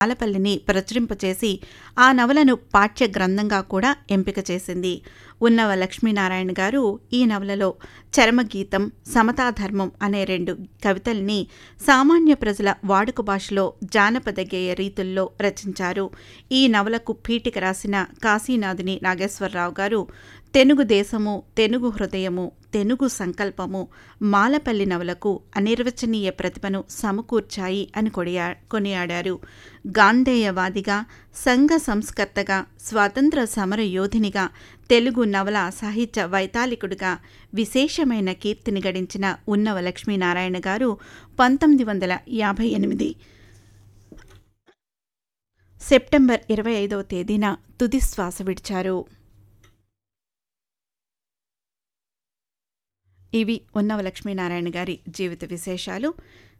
ఆలపల్లిని ప్రచురింపచేసి ఆ నవలను పాఠ్య గ్రంథంగా కూడా ఎంపిక చేసింది ఉన్నవ లక్ష్మీనారాయణ గారు ఈ నవలలో చరమగీతం సమతాధర్మం అనే రెండు కవితల్ని సామాన్య ప్రజల వాడుక భాషలో జానపద గేయ రీతుల్లో రచించారు ఈ నవలకు పీఠిక రాసిన కాశీనాథుని నాగేశ్వరరావు గారు తెనుగు దేశము తెనుగు హృదయము తెనుగు సంకల్పము మాలపల్లి నవలకు అనిర్వచనీయ ప్రతిభను సమకూర్చాయి అని కొడియా కొనియాడారు గాంధేయవాదిగా సంఘ సంస్కర్తగా స్వాతంత్ర సమర యోధినిగా తెలుగు నవల సాహిత్య వైతాళికుడిగా విశేషమైన కీర్తిని గడించిన ఉన్నవ లక్ష్మీనారాయణ గారు పంతొమ్మిది వందల యాభై ఎనిమిది సెప్టెంబర్ ఇరవై ఐదవ తేదీన తుది శ్వాస విడిచారు ఇవి ఉన్నవ లక్ష్మీనారాయణ గారి జీవిత విశేషాలు